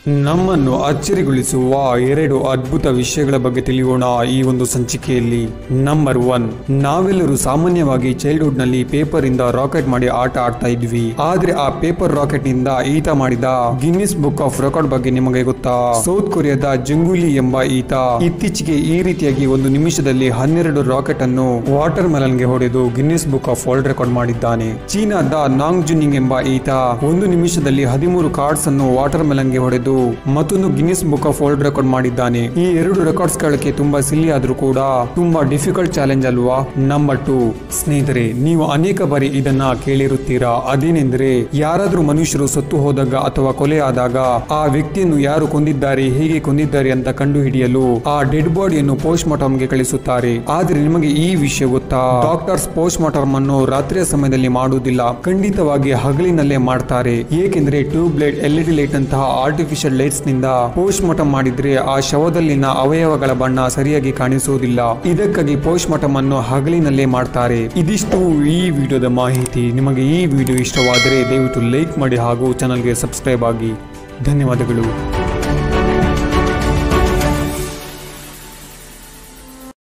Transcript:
ನಮ್ಮನ್ನು ಅಚ್ಚರಿಗೊಳಿಸುವ ಎರಡು ಅದ್ಭುತ ವಿಷಯಗಳ ಬಗ್ಗೆ ತಿಳಿಯೋಣ ಈ ಒಂದು ಸಂಚಿಕೆಯಲ್ಲಿ ನಂಬರ್ ಒನ್ ನಾವೆಲ್ಲರೂ ಸಾಮಾನ್ಯವಾಗಿ ಚೈಲ್ಡ್ಹುಡ್ ನಲ್ಲಿ ಪೇಪರ್ ಇಂದ ರಾಕೆಟ್ ಮಾಡಿ ಆಟ ಆಡ್ತಾ ಇದ್ವಿ ಆದ್ರೆ ಆ ಪೇಪರ್ ರಾಕೆಟ್ ನಿಂದ ಈತ ಮಾಡಿದ ಗಿನ್ನಿಸ್ ಬುಕ್ ಆಫ್ ರೆಕಾರ್ಡ್ ಬಗ್ಗೆ ನಿಮಗೆ ಗೊತ್ತಾ ಸೌತ್ ಕೊರಿಯಾದ ಜಂಗುಲಿ ಎಂಬ ಈತ ಇತ್ತೀಚೆಗೆ ಈ ರೀತಿಯಾಗಿ ಒಂದು ನಿಮಿಷದಲ್ಲಿ ಹನ್ನೆರಡು ರಾಕೆಟ್ ಅನ್ನು ವಾಟರ್ ಮೆಲನ್ಗೆ ಹೊಡೆದು Guinness book of world record ಮಾಡಿದ್ದಾನೆ ಚೀನಾದ ನಾಂಗ್ ಜುನಿಂಗ್ ಎಂಬ ಈತ ಒಂದು ನಿಮಿಷದಲ್ಲಿ ಹದಿಮೂರು ಕಾರ್ಡ್ಸ್ ಅನ್ನು ವಾಟರ್ ಮೆಲನ್ಗೆ ಹೊಡೆದು ಮತ್ತೊಂದು Guinness book of world record ಮಾಡಿದ್ದಾನೆ ಈ ಎರಡು ರೆಕಾರ್ಡ್ಸ್ ಗಳಕ್ಕೆ ತುಂಬಾ ಸಿಲ್ಲಿ ಆದ್ರೂ ಕೂಡ ತುಂಬಾ ಡಿಫಿಕಲ್ಟ್ ಚಾಲೆಂಜ್ ಅಲ್ವಾ ನಂಬರ್ ಟು ಸ್ನೇಹಿತರೆ ನೀವು ಅನೇಕ ಬಾರಿ ಇದನ್ನ ಕೇಳಿರುತ್ತೀರಾ ಅದೇನೆಂದ್ರೆ ಯಾರಾದ್ರೂ ಮನುಷ್ಯರು ಸತ್ತು ಹೋದಾಗ ಅಥವಾ ಕೊಲೆ ಆದಾಗ ಆ ವ್ಯಕ್ತಿಯನ್ನು ಯಾರು ಕೊಂದಿದ್ದಾರೆ ಹೇಗೆ ಕೊಂದಿದ್ದಾರೆ ಅಂತ ಕಂಡು ಹಿಡಿಯಲು ಆ ಡೆಡ್ ಬಾಡಿಯನ್ನು ಪೋಸ್ಟ್ ಮಾರ್ಟಮ್ಗೆ ಕಳಿಸುತ್ತಾರೆ ಆದ್ರೆ ನಿಮಗೆ ಈ ವಿಷಯ ಗೊತ್ತಾ ಡಾಕ್ಟರ್ಸ್ ಪೋಸ್ಟ್ ಮಾರ್ಟಮ್ ಅನ್ನು ರಾತ್ರಿಯ ಸಮಯದಲ್ಲಿ ಮಾಡುವುದಿಲ್ಲ ಖಂಡಿತವಾಗಿ ಹಗಲಿನಲ್ಲೇ ಮಾಡ್ತಾರೆ ಏಕೆಂದ್ರೆ tube light L D light ಅಂತಹ ಆರ್ಟಿಫಿಷಿಯಲ್ ಲೈಟ್ಸ್ ನಿಂದ ಪೋಸ್ಟ್ ಮಾರ್ಟಮ್ ಮಾಡಿದ್ರೆ ಆ ಶವದಲ್ಲಿನ ಅವಯವಗಳ ಬಣ್ಣ ಸರಿಯಾಗಿ ಕಾಣಿಸುವುದಿಲ್ಲ ಇದಕ್ಕಾಗಿ ಪೋಸ್ಟ್ ಮಾರ್ಟಮ್ ಅನ್ನು ಹಗಲಿನಲ್ಲೇ ಮಾಡ್ತಾರೆ ಇದಿಷ್ಟು ಈ ವಿಡಿಯೋದ ಮಾಹಿತಿ ನಿಮಗೆ ಈ ವಿಡಿಯೋ ಇಷ್ಟವಾದರೆ ದಯವಿಟ್ಟು ಲೈಕ್ ಮಾಡಿ ಹಾಗೂ ಚಾನಲ್ಗೆ ಸಬ್ಸ್ಕ್ರೈಬ್ ಆಗಿ ಧನ್ಯವಾದಗಳು